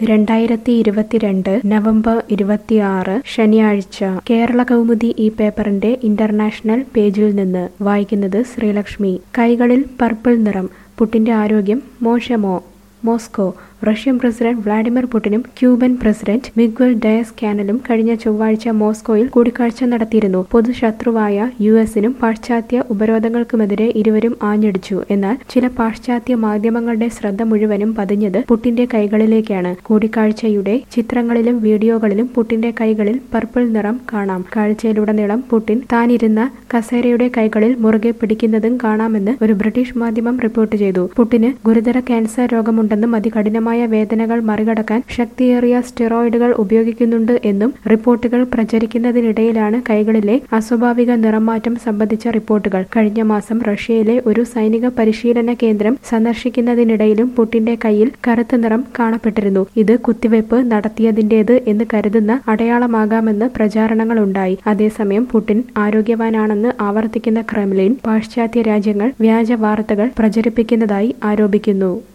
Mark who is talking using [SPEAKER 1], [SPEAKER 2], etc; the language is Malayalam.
[SPEAKER 1] രണ്ടായിരത്തി ഇരുപത്തിരണ്ട് നവംബർ ഇരുപത്തിയാറ് ശനിയാഴ്ച കേരള കൗമുദി ഈ പേപ്പറിന്റെ ഇന്റർനാഷണൽ പേജിൽ നിന്ന് വായിക്കുന്നത് ശ്രീലക്ഷ്മി കൈകളിൽ പർപ്പിൾ നിറം പുട്ടിന്റെ ആരോഗ്യം മോശമോ മോസ്കോ റഷ്യൻ പ്രസിഡന്റ് വ്ളാഡിമിർ പുടിനും ക്യൂബൻ പ്രസിഡന്റ് മിഗ്വൽ ഡയസ് കാനലും കഴിഞ്ഞ ചൊവ്വാഴ്ച മോസ്കോയിൽ കൂടിക്കാഴ്ച നടത്തിയിരുന്നു പൊതുശത്രുവായ യു എസിനും പാശ്ചാത്യ ഉപരോധങ്ങൾക്കുമെതിരെ ഇരുവരും ആഞ്ഞടിച്ചു എന്നാൽ ചില പാശ്ചാത്യ മാധ്യമങ്ങളുടെ ശ്രദ്ധ മുഴുവനും പതിഞ്ഞത് പുട്ടിന്റെ കൈകളിലേക്കാണ് കൂടിക്കാഴ്ചയുടെ ചിത്രങ്ങളിലും വീഡിയോകളിലും പുട്ടിന്റെ കൈകളിൽ പർപ്പിൾ നിറം കാണാം കാഴ്ചയിലുടനീളം പുടിൻ താനിരുന്ന കസേരയുടെ കൈകളിൽ മുറുകെ പിടിക്കുന്നതും കാണാമെന്ന് ഒരു ബ്രിട്ടീഷ് മാധ്യമം റിപ്പോർട്ട് ചെയ്തു പുട്ടിന് ഗുരുതര ക്യാൻസർ രോഗമുണ്ടെന്നും അതികഠിനമായ വേദനകൾ മറികടക്കാൻ ശക്തിയേറിയ സ്റ്റിറോയിഡുകൾ ഉപയോഗിക്കുന്നുണ്ട് എന്നും റിപ്പോർട്ടുകൾ പ്രചരിക്കുന്നതിനിടയിലാണ് കൈകളിലെ അസ്വാഭാവിക നിറമാറ്റം സംബന്ധിച്ച റിപ്പോർട്ടുകൾ കഴിഞ്ഞ മാസം റഷ്യയിലെ ഒരു സൈനിക പരിശീലന കേന്ദ്രം സന്ദർശിക്കുന്നതിനിടയിലും പുട്ടിന്റെ കയ്യിൽ കറുത്ത നിറം കാണപ്പെട്ടിരുന്നു ഇത് കുത്തിവയ്പ് നടത്തിയതിന്റേത് എന്ന് കരുതുന്ന അടയാളമാകാമെന്ന് പ്രചാരണങ്ങളുണ്ടായി അതേസമയം പുടിൻ ആരോഗ്യവാനാണെന്ന് ആവർത്തിക്കുന്ന ക്രെംലിൻ പാശ്ചാത്യ രാജ്യങ്ങൾ വ്യാജ വാർത്തകൾ പ്രചരിപ്പിക്കുന്നതായി ആരോപിക്കുന്നു